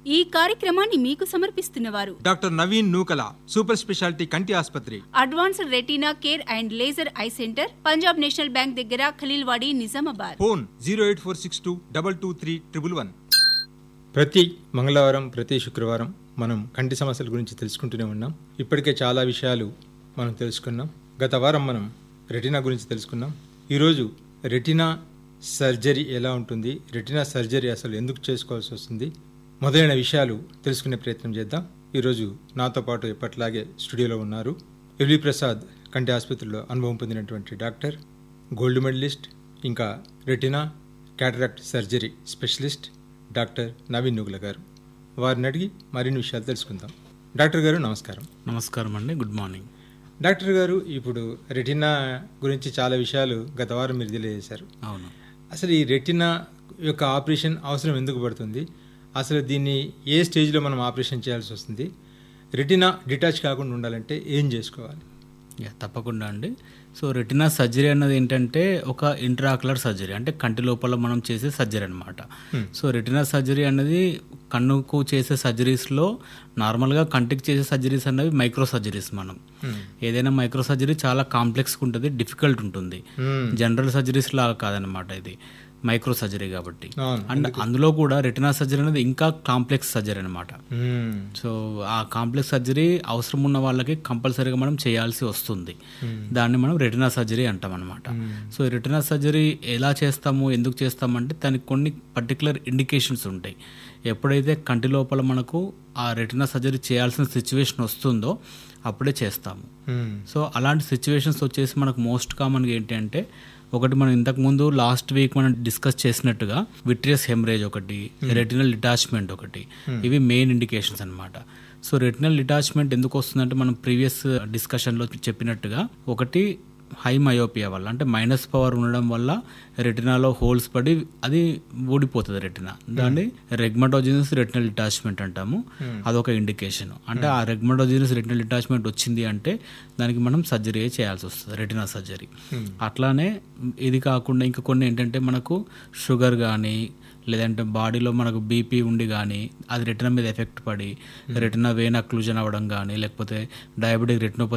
ఈ కార్యక్రమాన్ని మీకు సమర్పిస్తున్నవారు doctor Naveen Nukala super speciality కంటి ఆసుపత్రి advanced retina care and laser eye centre Punjab National Bank దగ్గర Khaleelwadi Nizamabad phone zero eight four six two double two three triple one ప్రతి మంగళవారం ప్రతి శుక్రవారం మనం కంటి సమస్యల గురించి తెలుసుకుంటూనే ఉన్నాం ఇప్పటికే చాలా విషయాలు మనం తెలుసుకున్నాం గత వారం మనం రెటినా గురించి తెలుసుకున్నాం ఈరోజు రెటినా సర్జరీ ఎలా ఉంటుంది రెటినా సర్జరీ అసలు ఎందుకు చేసుకోవాల్సి వస్తుంది మొదలైన విషయాలు తెలుసుకునే ప్రయత్నం చేద్దాం ఈరోజు నాతో పాటు ఎప్పట్లాగే స్టూడియోలో ఉన్నారు ఎల్వి ప్రసాద్ కంటి ఆసుపత్రిలో అనుభవం పొందినటువంటి డాక్టర్ గోల్డ్ మెడలిస్ట్ ఇంకా retina cataract surgery specialist doctor Naveen Nugula గారు వారిని అడిగి మరిన్ని విషయాలు తెలుసుకుందాం డాక్టర్ గారు నమస్కారం నమస్కారం అండి గుడ్ మార్నింగ్ డాక్టర్ గారు ఇప్పుడు రెటినా గురించి చాలా విషయాలు గత వారం మీరు తెలియజేశారు అవును అసలు ఈ రెటినా యొక్క ఆపరేషన్ అవసరం ఎందుకు పడుతుంది అసలు దీన్ని ఏ స్టేజ్లో మనం ఆపరేషన్ చేయాల్సి వస్తుంది రెటినా డిటాచ్ కాకుండా ఉండాలంటే ఏం చేసుకోవాలి యా తప్పకుండా అండి సో రెటినా సర్జరీ అన్నది ఏంటంటే ఒక ఇంట్రాక్యులర్ సర్జరీ అంటే కంటి లోపల మనం చేసే సర్జరీ అనమాట సో రెటినా సర్జరీ అనేది కన్నుకు చేసే సర్జరీస్లో నార్మల్గా కంటికి చేసే సర్జరీస్ అనేవి మైక్రో సర్జరీస్ మనం ఏదైనా మైక్రో సర్జరీ చాలా కాంప్లెక్స్గా ఉంటుంది డిఫికల్ట్ ఉంటుంది జనరల్ సర్జరీస్ లాగా కాదనమాట ఇది మైక్రో సర్జరీ కాబట్టి అవును, అండ్ అందులో కూడా రెటినా సర్జరీ అనేది ఇంకా కాంప్లెక్స్ సర్జరీ అనమాట మ్మ్. సో ఆ కాంప్లెక్స్ సర్జరీ అవసరం ఉన్న వాళ్ళకి కంపల్సరీగా మనం చేయాల్సి వస్తుంది దాన్ని మనం రెటినా సర్జరీ అంటాం అనమాట సో రెటినా సర్జరీ ఎలా చేస్తాము ఎందుకు చేస్తామంటే దానికి కొన్ని పర్టికులర్ ఇండికేషన్స్ ఉంటాయి ఎప్పుడైతే కంటి లోపల మనకు ఆ రెటినా సర్జరీ చేయాల్సిన సిచ్యువేషన్ వస్తుందో అప్పుడే చేస్తాము మ్మ్. సో అలాంటి సిచ్యువేషన్స్ వచ్చేసి మనకు మోస్ట్ కామన్గా ఏంటి అంటే ఒకటి మనం ఇంతకు ముందు లాస్ట్ వీక్ మనం డిస్కస్ చేసినట్టుగా విట్రియస్ హెమరేజ్ ఒకటి రెటినల్ డిటాచ్మెంట్ ఒకటి ఇవి మెయిన్ ఇండికేషన్స్ అన్నమాట సో రెటినల్ డిటాచ్మెంట్ ఎందుకు వస్తుందంటే మనం ప్రీవియస్ డిస్కషన్లో చెప్పినట్టుగా ఒకటి హై మయోపియా వల్ల అంటే మైనస్ పవర్ ఉండడం వల్ల రెటినాలో హోల్స్ పడి అది ఊడిపోతుంది రెటినా దాన్ని రెగ్మటోజినస్ రెటినల్ డిటాచ్మెంట్ అంటాము అదొక ఇండికేషన్ అంటే ఆ రెగ్మటోజినస్ రెటినల్ డిటాచ్మెంట్ వచ్చింది అంటే దానికి మనం సర్జరీ చేయాల్సి వస్తుంది రెటినా సర్జరీ అట్లానే ఇది కాకుండా ఇంకా కొన్ని ఏంటంటే మనకు షుగర్ కానీ లేదంటే బాడీలో మనకు బీపీ ఉండి కానీ అది రెటినా మీద ఎఫెక్ట్ పడి రెటినా వెయిన్ అక్లూజన్ అవ్వడం కానీ లేకపోతే డయాబెటిక్ రెటినోపతి